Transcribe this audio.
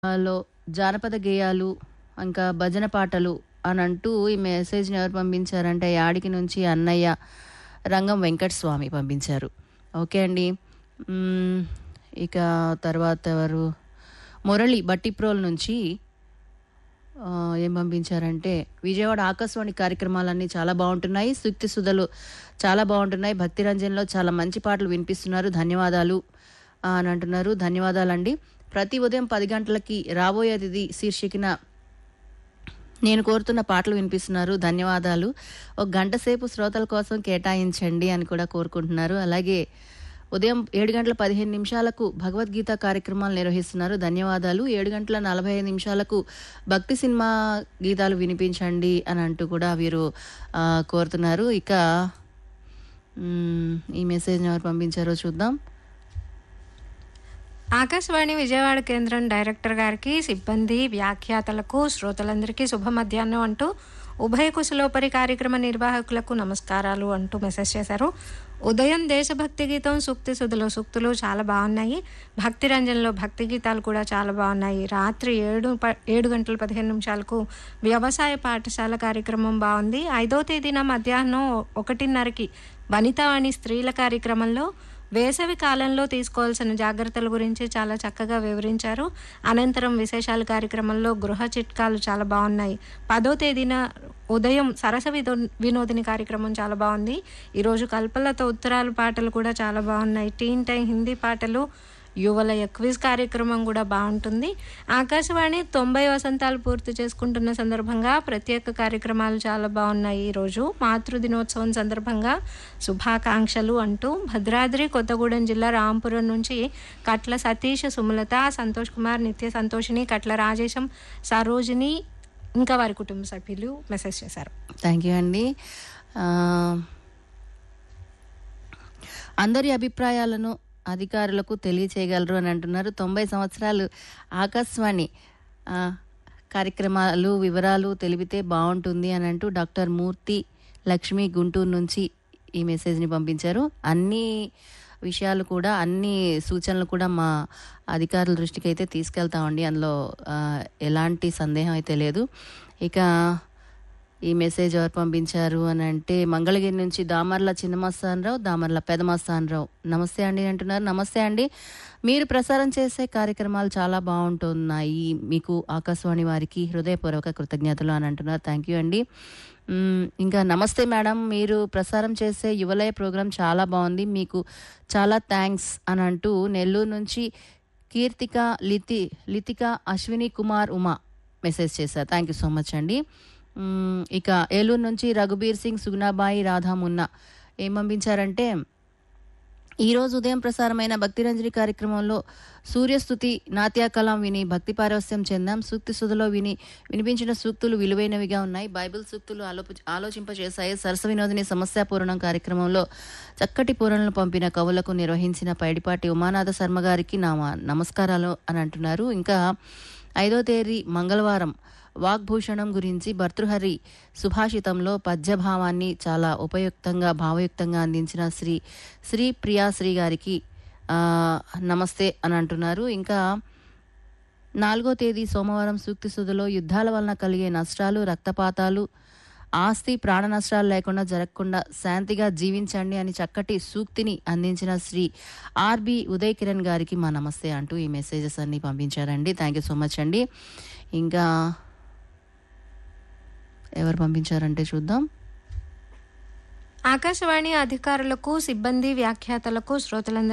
లో జానపద గేయాలు ఇంకా భజన పాటలు అని అంటూ ఈ మెసేజ్ని ఎవరు పంపించారంటే యాడికి నుంచి అన్నయ్య రంగం వెంకట స్వామి పంపించారు ఓకే అండి మ్మ్, ఇక తర్వాత ఎవరు మురళి బట్టిప్రోల్ నుంచి ఆ, ఏం పంపించారంటే విజయవాడ ఆకాశవాణి కార్యక్రమాలన్నీ చాలా బాగుంటున్నాయి సూక్తి సుధలు చాలా బాగుంటున్నాయి భక్తి రంజన్లో చాలా మంచి పాటలు వినిపిస్తున్నారు ధన్యవాదాలు ఆ, అని అంటున్నారు ధన్యవాదాలండి ప్రతి ఉదయం పది గంటలకి రాబోయే అతిథి శీర్షికన నేను కోరుతున్న పాటలు వినిపిస్తున్నారు ధన్యవాదాలు ఒక గంట సేపు శ్రోతల కోసం కేటాయించండి అని కూడా కోరుకుంటున్నారు అలాగే ఉదయం ఏడు గంటల పదిహేను నిమిషాలకు భగవద్గీత కార్యక్రమాలు నిర్వహిస్తున్నారు ధన్యవాదాలు ఏడు గంటల నలభై ఐదు నిమిషాలకు భక్తి సినిమా గీతాలు వినిపించండి అని అంటూ కూడా వీరు ఆ, కోరుతున్నారు ఇక మ్, ఈ మెసేజ్ని ఎవరు పంపించారో చూద్దాం ఆకాశవాణి విజయవాడ కేంద్రం డైరెక్టర్ గారికి సిబ్బంది వ్యాఖ్యాతలకు శ్రోతలందరికీ శుభ మధ్యాహ్నం అంటూ ఉభయ కుశలోపరి కార్యక్రమ నిర్వాహకులకు నమస్కారాలు అంటూ మెసేజ్ చేశారు ఉదయం దేశభక్తి గీతం సూక్తి సుధులు సూక్తులు చాలా బాగున్నాయి భక్తి రంజన్లో భక్తి గీతాలు కూడా చాలా బాగున్నాయి రాత్రి ఏడు ప- ఏడు గంటల పదిహేను నిమిషాలకు వ్యవసాయ పాఠశాల కార్యక్రమం బాగుంది ఐదో తేదీన మధ్యాహ్నం ఒకటిన్నరకి వనితావాణి స్త్రీల కార్యక్రమంలో వేసవి కాలంలో తీసుకోవాల్సిన జాగ్రత్తల గురించి చాలా చక్కగా వివరించారు అనంతరం విశేషాల కార్యక్రమంలో గృహ చిట్కాలు చాలా బాగున్నాయి పదో తేదీన ఉదయం సరస వినో వినోదిని కార్యక్రమం చాలా బాగుంది ఈరోజు కల్పలతో ఉత్తరాలు పాటలు కూడా చాలా బాగున్నాయి టీన్ టైం హిందీ పాటలు యువలయ క్విజ్ కార్యక్రమం కూడా బాగుంటుంది ఆకాశవాణి తొంభై వసంతాలు పూర్తి చేసుకుంటున్న సందర్భంగా ప్రత్యేక కార్యక్రమాలు చాలా బాగున్నాయి ఈరోజు మాతృ దినోత్సవం సందర్భంగా శుభాకాంక్షలు అంటూ భద్రాద్రి కొత్తగూడెం జిల్లా రాంపురం నుంచి కట్ల సతీష్ సుమలత సంతోష్ కుమార్ నిత్య సంతోషిని కట్ల రాజేశం సరోజిని ఇంకా వారి కుటుంబ సభ్యులు మెసేజ్ చేశారు థ్యాంక్ యూ అండి ఆ, అందరి అభిప్రాయాలను అధికారులకు తెలియచేయగలరు అని అంటున్నారు తొంభై సంవత్సరాలు ఆకాశవాణి ఆ, కార్యక్రమాలు వివరాలు తెలిపితే బాగుంటుంది అని అంటూ డాక్టర్ మూర్తి లక్ష్మి గుంటూరు నుంచి ఈ మెసేజ్ని పంపించారు అన్ని విషయాలు కూడా అన్ని సూచనలు కూడా మా అధికారుల దృష్టికి అయితే తీసుకెళ్తామండి అందులో ఆ, ఎలాంటి సందేహం అయితే లేదు ఇక ఈ మెసేజ్ ఎవరు పంపించారు అని అంటే మంగళగిరి నుంచి దామర్ల చిన్నమస్తానరావు దామర్ల పెదమస్తానరావు నమస్తే అండి అంటున్నారు నమస్తే అండి మీరు ప్రసారం చేసే కార్యక్రమాలు చాలా బాగుంటున్నాయి మీకు ఆకాశవాణి వారికి హృదయపూర్వక కృతజ్ఞతలు అని అంటున్నారు థ్యాంక్ యూ అండి మ్మ్, ఇంకా నమస్తే మేడం మీరు ప్రసారం చేసే యువలయ ప్రోగ్రాం చాలా బాగుంది మీకు చాలా థ్యాంక్స్ అని అంటూ నెల్లూరు నుంచి కీర్తిక లితి లితిక అశ్విని కుమార్ ఉమా మెసేజ్ చేశారు థ్యాంక్ యూ సో మచ్ అండి మ్మ్, ఇక ఏలూరు నుంచి రఘుబీర్ సింగ్ సుగుణాబాయి రాధా మున్నా ఏం పంపించారంటే ఈరోజు ఉదయం ప్రసారమైన భక్తిరంజని కార్యక్రమంలో సూర్యస్థుతి నాట్యకలం విని భక్తి పారవస్యం చెందాం సూక్తి సుధలో విని వినిపించిన సూక్తులు విలువైనవిగా ఉన్నాయి బైబిల్ సూక్తులు ఆలోప ఆలోచింపచేశాయి సరస వినోదిని సమస్యా పూరణం కార్యక్రమంలో చక్కటి పూరణలు పంపిన కవులకు నిర్వహించిన పైడిపాటి ఉమానాథ శర్మ గారికి నా నమస్కారాలు అని అంటున్నారు ఇంకా ఐదో తేదీ మంగళవారం వాగ్భూషణం గురించి భర్తృహరి సుభాషితంలో పద్యభావాన్ని చాలా ఉపయుక్తంగా భావయుక్తంగా అందించిన శ్రీ శ్రీ ప్రియాశ్రీ గారికి ఆ, నమస్తే అని అంటున్నారు ఇంకా నాలుగో తేదీ సోమవారం సూక్తి సుధలో యుద్ధాల వలన కలిగే నష్టాలు రక్తపాతాలు ఆస్తి ప్రాణ నష్టాలు లేకుండా జరగకుండా శాంతిగా జీవించండి అని చక్కటి సూక్తిని అందించిన శ్రీ ఆర్బి ఉదయ్ కిరణ్ గారికి మా నమస్తే అంటూ ఈ మెసేజెస్ అన్ని పంపించారండి థ్యాంక్ యూ సో మచ్ అండి ఇంకా ఎవరు పంపించారంటే చూద్దాం ఆకాశవాణి అధికారులకు సిబ్బంది వ్యాఖ్యాతలకు శ్రోతలందరికీ